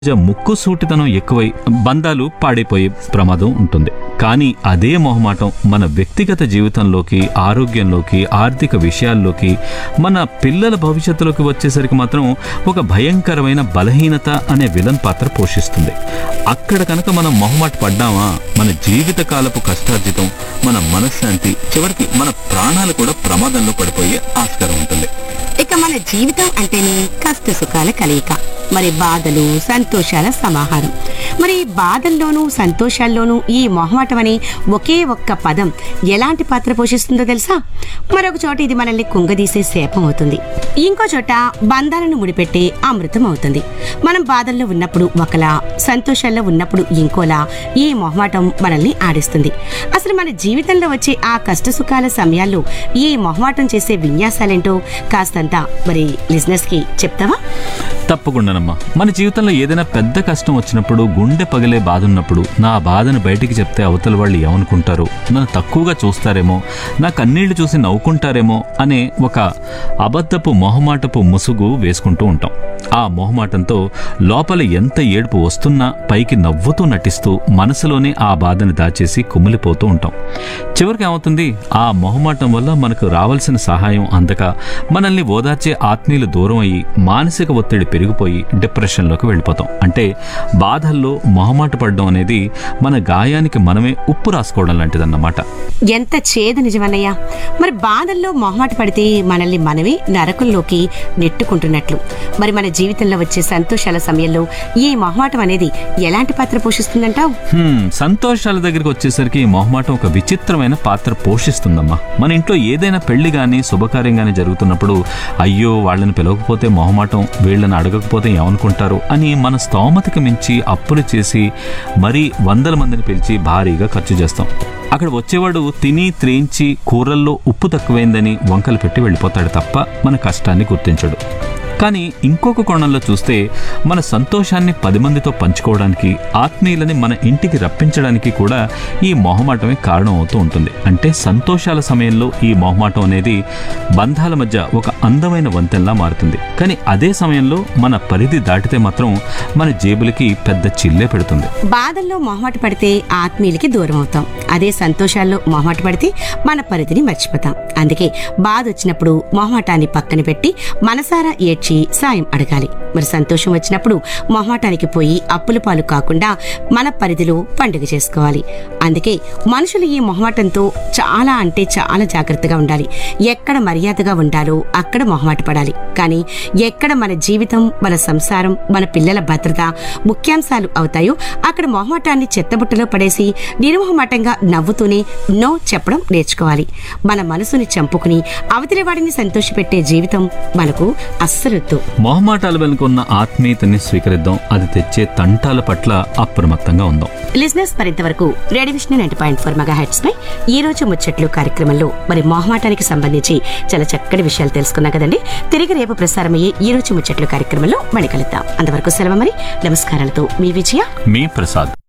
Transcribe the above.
జ ముక్కు సూటితనం ఎక్కువై బంధాలు పాడైపోయే ప్రమాదం ఉంటుంది కానీ అదే మొహమాటం మన వ్యక్తిగత జీవితంలోకి ఆరోగ్యంలోకి ఆర్థిక విషయాల్లోకి మన పిల్లల భవిష్యత్తులోకి వచ్చేసరికి మాత్రం ఒక భయంకరమైన బలహీనత అనే విలన్ పాత్ర పోషిస్తుంది అక్కడ కనుక మనం మొహమాట పడ్డామా మన జీవితకాలపు కష్టార్జితం మన మనశ్శాంతి చివరికి మన ప్రాణాలు కూడా ప్రమాదంలో పడిపోయే ఆస్కారం ఉంటుంది ఇక మన జీవితం అంటేనే కష్ట సుఖాల కలయిక మరి బాధలు సంతోషాల సమాహారం మరి బాధల్లోనూ సంతోషాల్లోనూ ఈ మొహమాటం అనే ఒకే ఒక్క పదం ఎలాంటి పాత్ర పోషిస్తుందో తెలుసా మరొక చోట ఇది మనల్ని కుంగదీసే శాపం అవుతుంది ఇంకో చోట బంధాలను ముడిపెట్టే అమృతం అవుతుంది మనం బాధల్లో ఉన్నప్పుడు ఒకలా సంతోషాల్లో ఉన్నప్పుడు ఇంకోలా ఈ మొహమాటం మనల్ని ఆడిస్తుంది అసలు మన జీవితంలో వచ్చే ఆ కష్ట సుఖాల సమయాల్లో ఈ మొహమాటం చేసే విన్యాసాలేంటో కాస్తంత మరి లిజినెస్ కి చెప్తావా తప్పకుండానమ్మా మన జీవితంలో ఏదైనా పెద్ద కష్టం వచ్చినప్పుడు గుండె పగిలే బాధ ఉన్నప్పుడు నా బాధను బయటికి చెప్తే అవతల వాళ్ళు ఏమనుకుంటారు నన్ను తక్కువగా చూస్తారేమో నా కన్నీళ్లు చూసి నవ్వుకుంటారేమో అనే ఒక అబద్ధపు మొహమాటపు ముసుగు వేసుకుంటూ ఉంటాం ఆ మొహమాటంతో లోపల ఎంత ఏడుపు వస్తున్నా పైకి నవ్వుతూ నటిస్తూ మనసులోనే ఆ బాధను దాచేసి కుమిలిపోతూ ఉంటాం చివరికి ఏమవుతుంది ఆ మొహమాటం వల్ల మనకు రావాల్సిన సహాయం అందక మనల్ని ఓదార్చే ఆత్మీయులు దూరం అయ్యి మానసిక ఒత్తిడి పెరిగిపోయి డిప్రెషన్లోకి వెళ్ళిపోతాం అంటే బాధల్లో మొహమాట పడడం అనేది మన గాయానికి మనమే ఉప్పు రాసుకోవడం లాంటిదన్నమాట ఎంత చేదు నిజమన్నయ్యా మరి బాధల్లో మొహమాట పడితే మనల్ని మనమే నరకంలోకి నెట్టుకుంటున్నట్లు మరి మన జీవితంలో వచ్చే సంతోషాల సమయంలో ఈ మొహమాటం అనేది ఎలాంటి పాత్ర పోషిస్తుందంటావు హ్మ్, సంతోషాల దగ్గరికి వచ్చేసరికి ఈ మొహమాటం ఒక విచిత్రమైన పాత్ర పోషిస్తుందమ్మా మన ఇంట్లో ఏదైనా పెళ్లి గాని శుభకార్యం గాని జరుగుతున్నప్పుడు అయ్యో వాళ్ళని పిలవకపోతే మొహమాటం వీళ్ళని అడగకపోతే ఏమనుకుంటారు అని మన స్తోమతకి మించి అప్పులు చేసి మరీ వందల మందిని పిలిచి భారీగా ఖర్చు చేస్తాం అక్కడ వచ్చేవాడు తిని త్రేంచి కూరల్లో ఉప్పు తక్కువైందని వంకలు పెట్టి వెళ్ళిపోతాడు తప్ప మన కష్టాన్ని గుర్తించడు కానీ ఇంకొక కోణంలో చూస్తే మన సంతోషాన్ని పది మందితో పంచుకోవడానికి ఆత్మీయులని మన ఇంటికి రప్పించడానికి కూడా ఈ మొహమాటమే కారణం అవుతూ ఉంటుంది అంటే సంతోషాల సమయంలో ఈ మొహమాటం అనేది బంధాల మధ్య ఒక అందమైన వంతెనలా మారుతుంది కానీ అదే సమయంలో మన పరిధి దాటితే మాత్రం మన జేబులకి పెద్ద చిల్లే పెడుతుంది బాధల్లో మొహమాట పడితే ఆత్మీయులకి దూరం అవుతాం అదే సంతోషాల్లో మొహమాట పడితే మన పరిధిని మర్చిపోతాం అందుకే బాధ వచ్చినప్పుడు మొహమాటాన్ని పక్కన పెట్టి మనసారా ఏడ్చి సాయం అడగాలి మరి సంతోషం వచ్చినప్పుడు మొహమాటానికి పోయి అప్పుల పాలు కాకుండా మన పరిధిలో పండుగ చేసుకోవాలి అందుకే మనుషులు ఈ మొహమాటంతో చాలా అంటే చాలా జాగ్రత్తగా ఉండాలి ఎక్కడ మర్యాదగా ఉండాలో అక్కడ మొహమాట పడాలి కానీ ఎక్కడ మన జీవితం మన సంసారం మన పిల్లల భద్రత ముఖ్యాంశాలు అవుతాయో అక్కడ మొహమాటాన్ని చెత్తబుట్టలో పడేసి నిర్మోహమాటంగా నవ్వుతూనే నో చెప్పడం నేర్చుకోవాలి మన మనసుని చంపుకుని అవతలి వాడిని సంతోషపెట్టే జీవితం మనకు అస్సలొద్దు మొహమాటాల వెనుక ఉన్న ఆత్మీయతని స్వీకరిద్దాం అది తెచ్చే తంటాల పట్ల అప్రమత్తంగా ఉందాం లిజినెస్ మరింతవరకు రేడివిషన్ ninety point four mega hertz పై ఈ రోజు ముచ్చట్లు కార్యక్రమంలో మరి మొహమాటానికి సంబంధించి చాలా చక్కటి విషయాలు తెలుసుకున్నాం కదండి తిరిగి రేపు ప్రసారమయ్యే ఈ రోజు ముచ్చట్లు కార్యక్రమంలో మళ్ళీ కలుద్దాం అంతవరకు సెలవు మరి నమస్కారాలతో మీ విజయ మీ ప్రసాద్